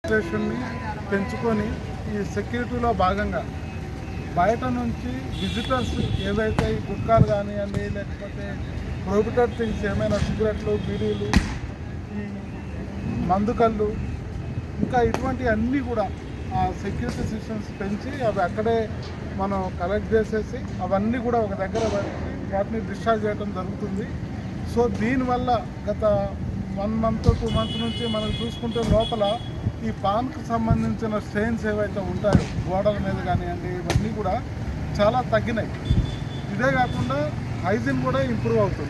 స్టేషన్ని పెంచుకొని ఈ సెక్యూరిటీలో భాగంగా బయట నుంచి విజిటర్స్ ఏదైతే ఈ గుట్కాలు కానివ్వండి లేకపోతే ప్రొహిబిటెడ్ థింగ్స్ ఏమైనా సిగరెట్లు బీడీలు ఈ మందుకళ్ళు ఇంకా ఇటువంటి అన్నీ కూడా ఆ సెక్యూరిటీ సిస్టమ్స్ పెంచి అవి అక్కడే మనం కలెక్ట్ చేసేసి అవన్నీ కూడా ఒక దగ్గర పెట్టి వాటిని డిశ్చార్జ్ చేయడం జరుగుతుంది సో దీనివల్ల గత వన్ మంత్ టూ మంత్స్ నుంచి మనం చూసుకుంటే లోపల ఈ పాన్కి సంబంధించిన స్ట్రెయిన్స్ ఏవైతే ఉంటాయో గోడల మీద కానివ్వండి ఇవన్నీ కూడా చాలా తగ్గినాయి ఇదే కాకుండా హైజీన్ కూడా ఇంప్రూవ్ అవుతుంది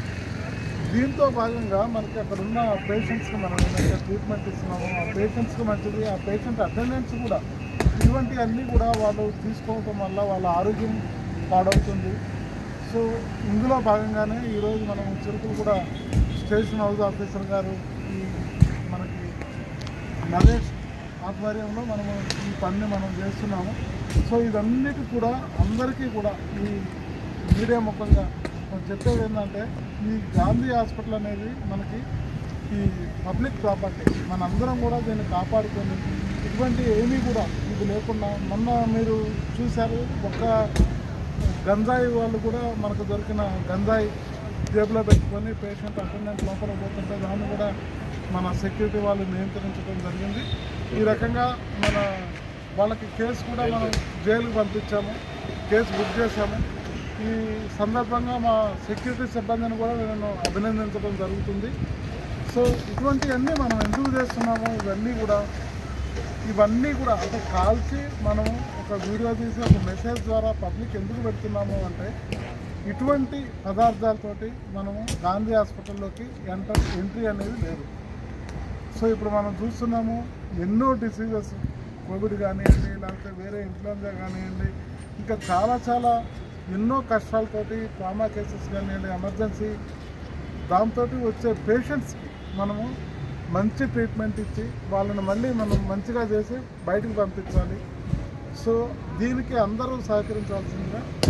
దీంతో భాగంగా మనకి అక్కడ ఉన్న పేషెంట్స్కి మనం ఏదైతే ట్రీట్మెంట్ ఇస్తున్నామో ఆ పేషెంట్స్కి మంచిది ఆ పేషెంట్ అటెండెన్స్ కూడా ఇటువంటివన్నీ కూడా వాళ్ళు తీసుకోవటం వల్ల వాళ్ళ ఆరోగ్యం పాడవుతుంది సో ఇందులో భాగంగానే ఈరోజు మనం చిరుకులు కూడా స్టేషన్ హౌస్ ఆఫీసర్ గారు ఈ మనకి నరేష్ ఆధ్వర్యంలో మనము ఈ పనిని మనం చేస్తున్నాము సో ఇదన్నిటి కూడా అందరికీ కూడా ఈ మీడియా ముఖంగా మనం చెప్పేది ఏంటంటే ఈ గాంధీ హాస్పిటల్ అనేది మనకి ఈ పబ్లిక్ ప్రాపర్టీ మనందరం కూడా దీన్ని కాపాడుకొని ఇటువంటి ఏమీ కూడా ఇది లేకుండా మొన్న మీరు చూశారు ఒక గంజాయి వాళ్ళు కూడా మనకు దొరికిన గంజాయి జేబులో పెట్టుకొని పేషెంట్ అటెండెంట్ లోపల పోతుంటే దాన్ని కూడా మన సెక్యూరిటీ వాళ్ళు నియంత్రించడం జరిగింది ఈ రకంగా మన వాళ్ళకి కేసు కూడా మనం జైలుకి పంపించాము కేసు బుక్ చేశాము ఈ సందర్భంగా మా సెక్యూరిటీ సిబ్బందిని కూడా నేను అభినందించడం జరుగుతుంది సో ఇటువంటివన్నీ మనం ఎందుకు చేస్తున్నామో ఇవన్నీ కూడా ఇవన్నీ కూడా అంటే కాల్చి మనము ఒక వీడియో తీసి ఒక మెసేజ్ ద్వారా పబ్లిక్ ఎందుకు పెడుతున్నాము అంటే ఇటువంటి పదార్థాలతోటి మనము గాంధీ హాస్పిటల్లోకి ఎంటర్ ఎంట్రీ అనేది లేదు సో ఇప్పుడు మనం చూస్తున్నాము ఎన్నో డిసీజెస్ కోవిడ్ కానివ్వండి లేకపోతే వేరే ఇన్ఫ్లుయెంజా కానివ్వండి ఇంకా చాలా చాలా ఎన్నో కష్టాలతోటి ట్రామా కేసెస్ కానివ్వండి ఎమర్జెన్సీ దాంతో వచ్చే పేషెంట్స్కి మనము మంచి ట్రీట్మెంట్ ఇచ్చి వాళ్ళని మళ్ళీ మనం మంచిగా చేసి బయటికి పంపించాలి సో దీనికి అందరూ సహకరించాల్సిందిగా